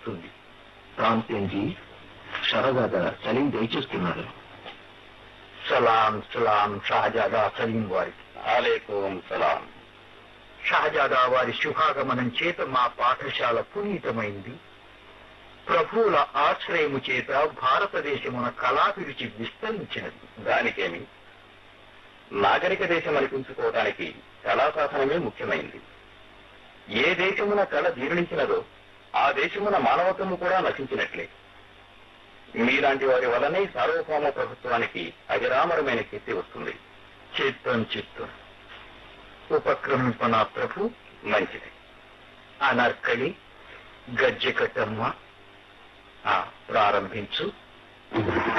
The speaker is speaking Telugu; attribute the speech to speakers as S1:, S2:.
S1: వస్తుంది రామ్సేన్జీ షహజాదా సలీం దయచేస్తున్నారు సలాం సలాం షహజాదా సలీం వారికి
S2: ఆలేకుం సలాం
S1: షహజాదా వారి శుభాగమనం చేత మా పాఠశాల పునీతమైంది ప్రభువుల ఆశ్రయము చేత భారతదేశమున కళాభిరుచి విస్తరించినది
S2: దానికేమి నాగరిక దేశం అనిపించుకోవడానికి కళాశాసనమే ముఖ్యమైంది ఏ దేశమున కళ జీర్ణించినదో ఆ దేశమున మానవత్వము కూడా నశించినట్లే మీలాంటి వారి వల్లనే సార్వభౌమ ప్రభుత్వానికి అవిరామరమైన కీర్తి వస్తుంది
S1: చిత్తం చిత్తం ఉపక్రమింపన ప్రభు
S2: మంచిది
S1: అనర్కలి గజ్జెకట్టమ్మ ఆ, ప్రారంభించు